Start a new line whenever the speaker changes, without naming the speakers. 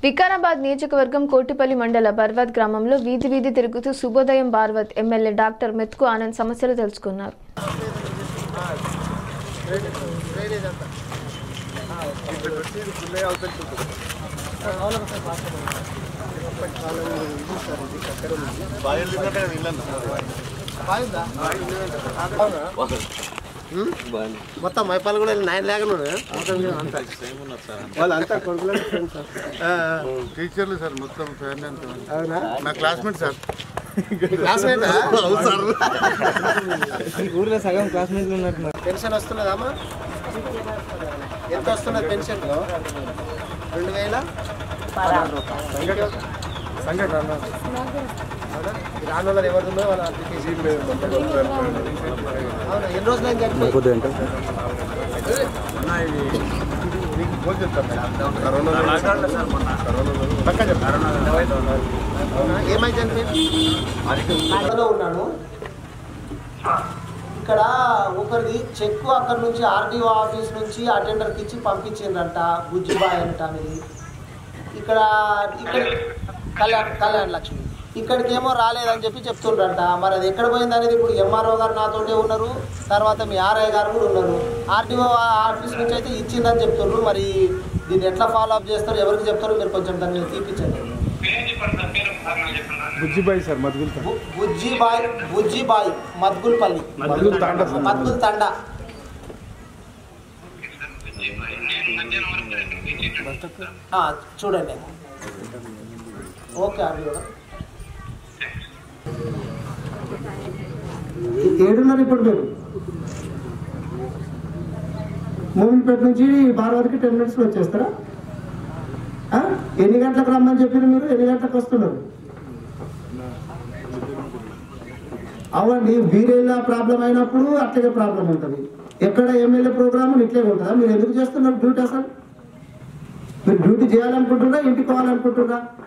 వికారాబాద్ నియోజకవర్గం కోటిపల్లి మండల బర్వత్ గ్రామంలో వీధి వీధి తిరుగుతూ శుభోదయం బార్వత్ ఎమ్మెల్యే డాక్టర్ మెత్కు ఆనంద్ సమస్యలు తెలుసుకున్నారు
మొత్తం మైపాలు కూడా నైన్ లేక వాళ్ళంతా కొడుకులు
టీచర్లు సార్ మొత్తం ఫ్యామిలీ అంతా
అవునా
నా క్లాస్మేట్ సార్
క్లాస్మేట్
ఊర్లో సగం క్లాస్మేట్లు ఉన్నట్టు
పెన్షన్ వస్తున్నదమ్మా ఎంత వస్తున్నది పెన్షన్ రెండు వేల రాను వాళ్ళు ఎవరు ఉన్నారో వాళ్ళ అప్లికేషన్ అవునా ఎన్ని రోజులు అయింది చనిపోయి
మీకు ఫోన్ చెప్తాను కరోనా పక్క చెప్తాను
అవునా ఏమైంది చనిపోయింది అందులో ఉన్నాను ఇక్కడ ఒకరిది చెక్ అక్కడ నుంచి ఆర్డీఓ ఆఫీస్ నుంచి అటెండర్కి ఇచ్చి పంపించిండ్రంట బుజ్జిబాయ్ అంట మీది ఇక్కడ ఇక్కడ కళ్యాణ్ కళ్యాణ్ లక్ష్మి ఇక్కడికేమో రాలేదని చెప్పి చెప్తుండ్రంట మరి అది ఎక్కడ పోయింది అనేది ఇప్పుడు ఎంఆర్ఓ గారు నాతోటే ఉన్నారు తర్వాత మీ ఆర్ఐ గారు కూడా ఉన్నారు ఆర్డీఓ ఆఫీస్ నుంచి అయితే ఇచ్చిందని చెప్తున్నారు మరి దీన్ని ఎట్లా ఫాలో అప్ చేస్తారు ఎవరికి చెప్తారో మీరు కొంచెం దాన్ని మీద తీపించండి
బుజ్జిబాయి సార్ మధుగుల్
బు- బుజ్జిబాయ్ బుజ్జిబాయ్ మద్గుల్పల్లి
మద్గుల్ తాండా సార్.
మద్గుల్ తండా ఆ, చూడండి ఓకే అది కూడా ఏడున్నర ఇప్పుడు మీరు మూవీపేట నుంచి బాలవరికి టెన్ మినిట్స్లో వచ్చేస్తారా ఆ? ఎన్ని గంటలకు రమ్మని చెప్పారు మీరు ఎన్ని గంటలకు వస్తున్నారు అవ్వండి వీరేళ్ళ ప్రాబ్లం అయినప్పుడు అట్లాగే ప్రాబ్లం ఉంటుంది ఎక్కడ ఎమ్మెల్యే ప్రోగ్రామ్ ఇట్లే ఉంటుందా మీరు ఎందుకు చేస్తున్నారు డ్యూటీ అసలు మీరు డ్యూటీ చేయాలనుకుంటున్నా ఇంటికి పోవాలనుకుంటున్నా